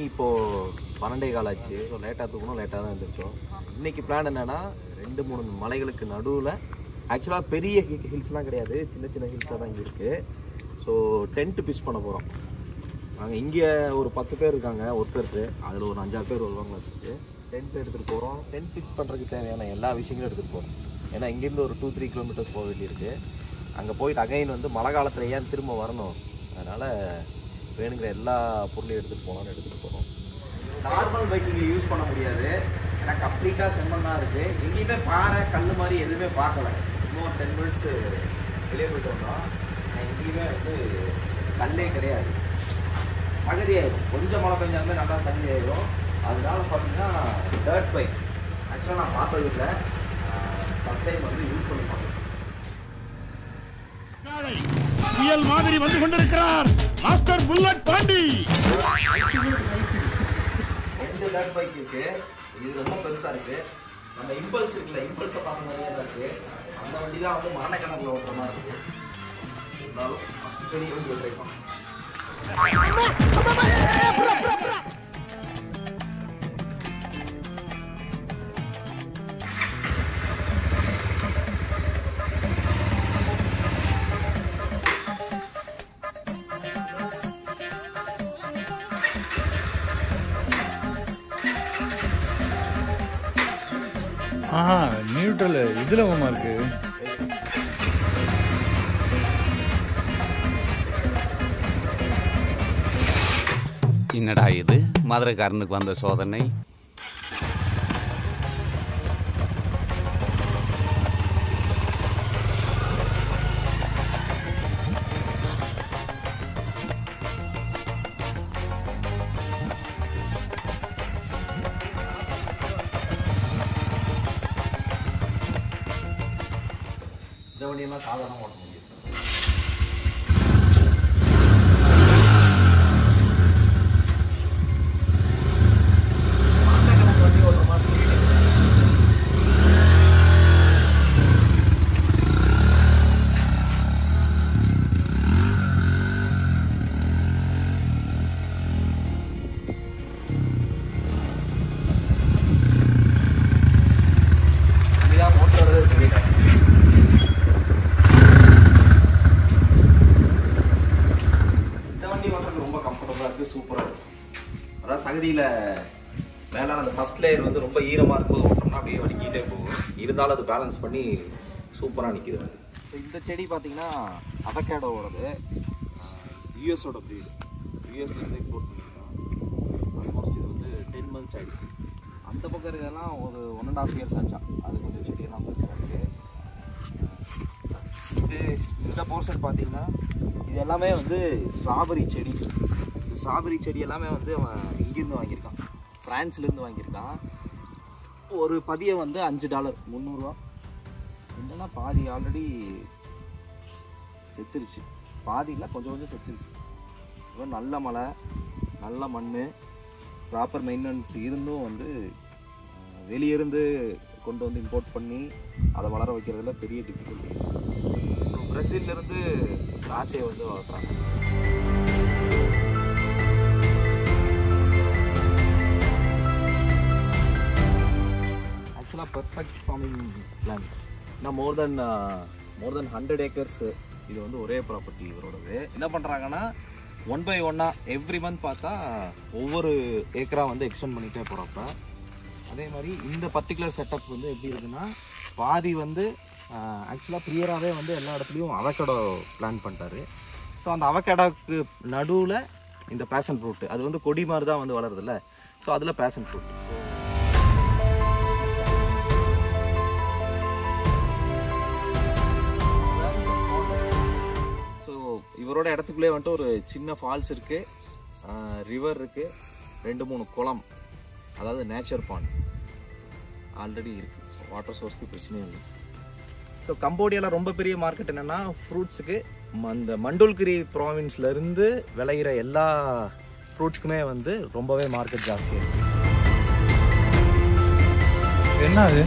இப்போது பன்னெண்டே கால் ஆச்சு ஸோ லேட்டாக தூக்கணும் லேட்டாக தான் எழுந்திரிச்சோம் இன்னைக்கு பிளான் என்னன்னா ரெண்டு மூணு மலைகளுக்கு நடுவில் ஆக்சுவலாக பெரிய ஹில்ஸ்லாம் கிடையாது சின்ன சின்ன ஹில்ஸாக தான் இங்கே இருக்குது ஸோ டென்ட் பிச் பண்ண போகிறோம் நாங்கள் இங்கே ஒரு பத்து பேர் இருக்காங்க ஒருத்தருக்கு அதில் ஒரு அஞ்சாறு பேர் வருவாங்க வச்சுட்டு டென்ட் எடுத்துகிட்டு போகிறோம் டென்ட் பிச் பண்ணுறதுக்கு தேவையான எல்லா விஷயங்களும் எடுத்துகிட்டு போகிறோம் ஏன்னா இங்கேருந்து ஒரு டூ த்ரீ கிலோமீட்டர்ஸ் போக வேண்டியிருக்கு அங்கே போயிட்டு அகைன் வந்து மழை காலத்தில் ஏன் திரும்ப வரணும் அதனால் வேணுங்கிற எல்லா பொருளையும் எடுத்துகிட்டு போகலான்னு எடுத்துகிட்டு போகிறோம் நார்மல் பைக்கிங் யூஸ் பண்ண முடியாது ஏன்னா கம்ப்ளீட்டாக செம்மண்ணா இருக்குது எங்கேயுமே பாறை கல் மாதிரி எதுவுமே பார்க்கல இன்னும் டென் மினிட்ஸ் வெளியே போயிட்டு வந்தோம் ஆனா எங்கேயுமே வந்து கல்லே கிடையாது சகதி ஆயிடும் கொஞ்சம் மழை பெஞ்சாலுமே நல்லா சகதி ஆயிடும் அதனால பார்த்தீங்கன்னா டர்ட் பைக் ஆக்சுவலாக நான் பார்த்தது இல்லை ஃபஸ்ட் டைம் வந்து யூஸ் பண்ணி பார்த்தேன் நாளை புயல் மாதிரி வந்து கொண்டிருக்கிறார் மாஸ்டர் புல்லட் பாண்டி ரெண்டு டர்ட் பைக் இருக்கு இது ரொம்ப பெருசா இருக்கு நம்ம இம்பல்ஸ் இருக்குல்ல இம்பல்ஸை பார்க்க மாதிரியே தான் இருக்கு அந்த வண்டி தான் வந்து மரணக்கணக்கில் ஓட்டுற மாதிரி இருக்கு இருந்தாலும் ஃபஸ்ட் பெரிய வண்டி ட்ரை பண்ணோம் ஆஹா நியூட்ரல் இதுல மாமா இருக்கு என்னடா இது மதுரைக்காரனுக்கு வந்த சோதனை இந்த வண்டியெல்லாம் சாதாரண ஓட்ட முடியும் மரணக்கணக்கு வண்டி ஓட்டுற மாதிரி feel இருக்கு. இதுதான் ஓட்டுறது தெரியல இந்த வண்டி ஓட்டுறது ரொம்ப கம்ஃபர்டபுளாக இருக்குது சூப்பராக இருக்குது அதான் சகதியில் மேலே அந்த ஃபர்ஸ்ட் லேயர் வந்து ரொம்ப ஈரமாக இருக்கும்போது ஓட்டோம்னா அப்படியே வலிக்கிட்டே போகும் இருந்தாலும் அது பேலன்ஸ் பண்ணி சூப்பராக நிற்கிது வண்டி இந்த செடி பார்த்தீங்கன்னா அவகேடோவோடது யூஎஸோட ப்ரீடு யூஎஸ்லேருந்து இம்போர்ட் பண்ணியிருக்கோம் ஆல்மோஸ்ட் இது வந்து டென் மந்த்ஸ் ஆயிடுச்சு அந்த பக்கம் இருக்கிறதெல்லாம் ஒரு ஒன் அண்ட் ஹாஃப் இயர்ஸ் ஆச்சா அது கொஞ்சம் செடியெல்லாம் பெருசாக இருக்குது இது இந்த போர்ஷன் பார்த்தீங்கன்னா இது எல்லாமே வந்து ஸ்ட்ராபெரி செடி இந்த ஸ்ட்ராபெரி செடி எல்லாமே வந்து அவன் இங்கேருந்து வாங்கியிருக்கான் ஃப்ரான்ஸ்லேருந்து வாங்கியிருக்கான் ஒரு பதியை வந்து அஞ்சு டாலர் முந்நூறுரூவா என்னன்னா பாதி ஆல்ரெடி செத்துருச்சு பாதி இல்லை கொஞ்சம் கொஞ்சம் செத்துருச்சு இவன் நல்ல மழை நல்ல மண் ப்ராப்பர் மெயின்டெனன்ஸ் இருந்தும் வந்து அஹ், வெளியிருந்து கொண்டு வந்து இம்போர்ட் பண்ணி அதை வளர வைக்கிறதுல பெரிய டிஃபிகல்ட்டி ஸோ பிரசிலிருந்து ராசியை வந்து வளர்க்குறாங்க ஆக்சுவலாக பர்ஃபெக்ட் ஃபார்மிங் பிளான் நான் மோர் தென் மோர் தென் ஹண்ட்ரட் ஏக்கர்ஸ் இது வந்து ஒரே ப்ராப்பர்ட்டி இவரோடது என்ன பண்ணுறாங்கன்னா ஒன் பை ஒன்னாக எவ்ரி மந்த் பார்த்தா ஒவ்வொரு ஏக்கராக வந்து எக்ஸ்டெண்ட் பண்ணிகிட்டே போகிறப்ப அதே மாதிரி இந்த பர்டிகுலர் செட்டப் வந்து எப்படி இருக்குன்னா பாதி வந்து ஆக்சுவலாக ப்ரியராகவே வந்து எல்லா இடத்துலையும் அவக்கடோ பிளான் பண்ணிட்டாரு ஸோ அந்த அவக்கடாக்கு நடுவில் இந்த பேஷன் ஃப்ரூட் அது வந்து கொடி மாதிரி தான் வந்து வளருதுல்ல ஸோ அதில் பேஷன் ஃப்ரூட் ஸோ இவரோட இடத்துக்குள்ளே வந்துட்டு ஒரு சின்ன ஃபால்ஸ் இருக்குது ரிவர் இருக்குது ரெண்டு மூணு குளம் அதாவது நேச்சர் பாண்ட் ஆல்ரெடி இருக்குது ஸோ வாட்டர் சோர்ஸ்க்கு பிரச்சனையும் இல்லை ஸோ கம்போடியாவில் ரொம்ப பெரிய மார்க்கெட் என்னென்னா ஃப்ரூட்ஸுக்கு அந்த மண்டோல்கிரி ப்ராவின்ஸ்லேருந்து விளையிற எல்லா ஃப்ரூட்ஸ்க்குமே வந்து ரொம்பவே மார்க்கெட் ஜாஸ்தியாக இருக்குது என்ன அது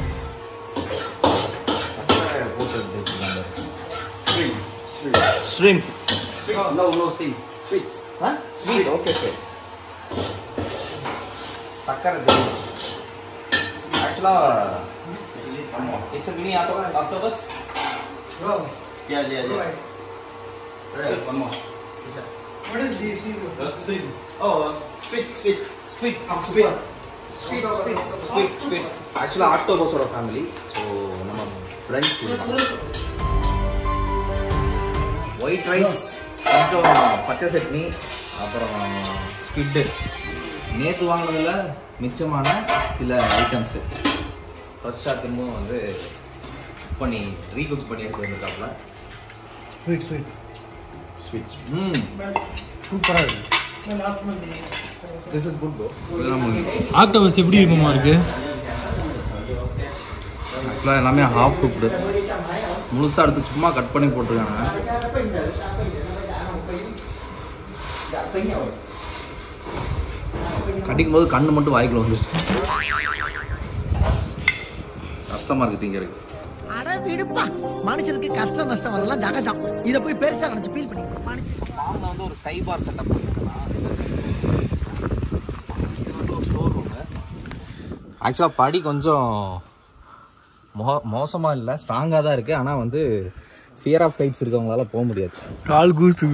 Shrimp. No, no, see. Sweets. Huh? Sweet, okay, okay. சக்கரை தெரியும் ஆக்சுவலாக it's mini auto octopus Yeah, yeah, yeah. Right, one more. What is this? Oh, sweet, sweet, sweet, sweet. Sweet, sweet. Sweet sweet ஆக்சுவலாக ஆக்டோபஸோட family so நம்ம friends white rice கொஞ்சம் பச்சை சட்னி அப்புறம் skit நேற்று வாங்கினதில் மிச்சமான சில ஐட்டம்ஸு ஃபர்ஸ்ட்டாக திரும்பவும் வந்து குக் பண்ணி ரீகுக் பண்ணி எடுத்து வந்திருக்காப்புல Sweet, sweet. ஸ்வீட்ஸ் ம் சூப்பராக இருக்கு The last one. This is good bro octopus எப்படி இருக்குமா இருக்கு ஆக்சுவலாக எல்லாமே ஹாஃப் குக்டு முழுசாக எடுத்து சும்மா கட் பண்ணி போட்டிருக்காங்க கடிக்கும் போது கண்ணு மட்டும் வாய்க்குள்ள வந்துருச்சு கஷ்டமாக இருக்குது திங்கிறதுக்கு அட விடுப்பா மனுஷனுக்கு கஷ்டம் நஷ்டம் வரலாம் ஜகஜம் இத போய் பெருசா நினைச்சு ஃபீல் பண்ணி ஃபார்மில் வந்து ஒரு ஸ்கை பார் செட்டப் பண்ணிருக்கலாம் இது வந்து ஒரு ஸ்டோர் ரூமு ஆக்சுவலாக படி கொஞ்சம் மோ மோசமாக இல்லை ஸ்ட்ராங்காக தான் இருக்குது ஆனால் வந்து ஃபியர் ஆஃப் ஹைட்ஸ் இருக்கவங்களால போக முடியாது கால் கூசுது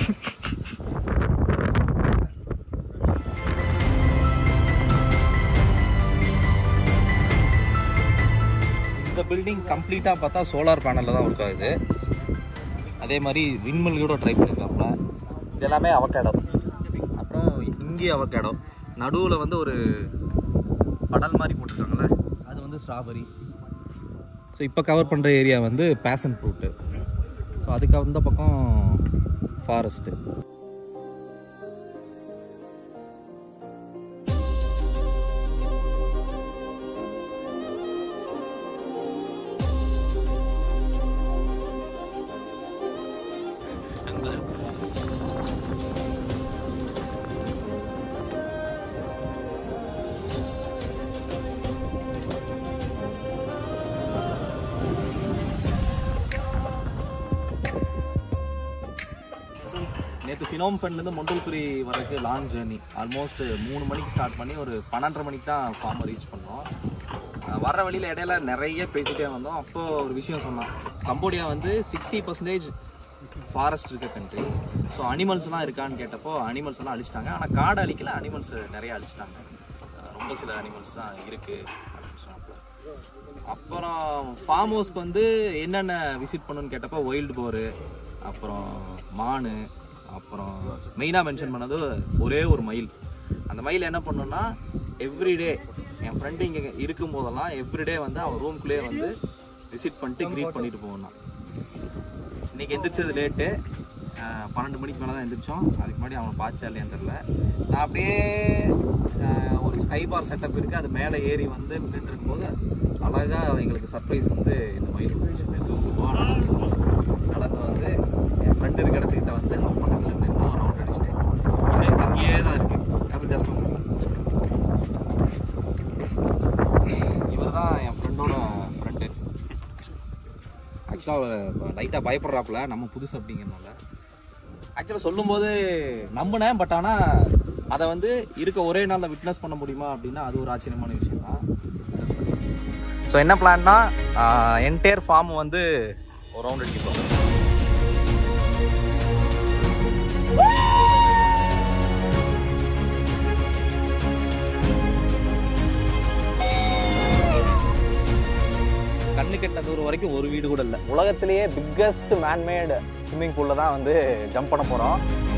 இந்த பில்டிங் கம்ப்ளீட்டாக பார்த்தா சோலார் பேனலில் தான் ஒர்க் ஆகுது அதே மாதிரி விண்மில் கூட ட்ரை பண்ணியிருக்காப்புல இது எல்லாமே அவக்கேடோ அப்புறம் இங்கே அவக்கேடோ நடுவில் வந்து ஒரு படல் மாதிரி போட்டிருக்காங்கல்ல அது வந்து ஸ்ட்ராபெரி ஸோ இப்போ கவர் பண்ணுற ஏரியா வந்து பேஷன் ஃப்ரூட்டு ஸோ அதுக்கு அந்த பக்கம் ஃபாரஸ்ட்டு நேற்று ஃபினோம்ஃபன்லேருந்து மொண்டல்குரி வரக்கு லாங் ஜேர்னி ஆல்மோஸ்ட் மூணு மணிக்கு ஸ்டார்ட் பண்ணி ஒரு பன்னெண்டரை மணிக்கு தான் ஃபார்மை ரீச் பண்ணோம் அஹ் வர்ற வழியில் இடையில நிறைய பேசிட்டே வந்தோம் அப்போ ஒரு விஷயம் சொன்னான் கம்போடியா வந்து சிக்ஸ்டி பர்சன்டேஜ் ஃபாரஸ்ட் இருக்க கண்ட்ரி ஸோ அனிமல்ஸ்லாம் இருக்கான்னு கேட்டப்போ அனிமல்ஸ் எல்லாம் அழிச்சிட்டாங்க ஆனால் காடு அழிக்கல அனிமல்ஸ் நிறைய அழிச்சிட்டாங்க அஹ் ரொம்ப சில அனிமல்ஸ் தான் இருக்குது அப்படின்னு சொன்னாப்புல அப்புறம் ஃபார்ம் ஹவுஸ்க்கு வந்து என்னென்ன விசிட் பண்ணணும்னு கேட்டப்போ ஒயில்டு போரு அப்புறம் மானு அப்புறம் மெயினாக மென்ஷன் பண்ணது ஒரே ஒரு மயில் அந்த மயில் என்ன பண்ணுன்னா எவ்ரிடே என் ஃப்ரெண்டு இங்கே இருக்கும் போதெல்லாம் எவ்ரிடே வந்து அவன் ரூம்குள்ளேயே வந்து விசிட் பண்ணிட்டு க்ரீட் பண்ணிட்டு போவான் இன்னைக்கு எந்திரிச்சது லேட்டு பன்னெண்டு மணிக்கு மேலே தான் எந்திரிச்சோம் அதுக்கு முன்னாடி அவனை பார்த்துச்சா இல்லையான்னு தெரில நான் அப்படியே ஆஹ், ஒரு ஸ்கை பார் செட்டப் இருக்குது அது மேலே ஏறி வந்து நின்றுட்டு இருக்கும்போது அழகாக எங்களுக்கு சர்ப்ரைஸ் வந்து இந்த மயில் வந்துச்சு மெதுவாக நடந்து வந்துச்சு. நடந்து வந்து என் ஃப்ரெண்டு இருக்க இடத்துக்கிட்ட வந்து அவன் பக்கத்தில் நின்று ஒரு ரவுண்ட் அடிச்சிட்டு இன்னும் இங்கேயே தான் இருக்குது அப்படி ஜஸ்ட் இவர் தான் என் ஃப்ரெண்டோட ஃப்ரெண்டு ஆக்சுவலாக லைட்டாக பயப்படுறாப்புல நம்ம புதுசு அப்படிங்கிறனால ஆக்சுவலாக சொல்லும்போது நம்பினேன் பட் ஆனால் அதை வந்து இருக்க ஒரே நாளில் விட்னஸ் பண்ண முடியுமா அப்படின்னா அது ஒரு ஆச்சரியமான விஷயம் தான் ஸோ என்ன பிளான்னா என்டையர் ஃபார்ம் வந்து ஒரு ரவுண்ட் அடிக்க கண்ணு கெட்ட தூரம் வரைக்கும் ஒரு வீடு கூட இல்லை உலகத்திலேயே பிக்கஸ்ட் மேன்மேடு ஸ்விம்மிங் பூலில் தான் வந்து ஜம்ப் பண்ண போகிறோம்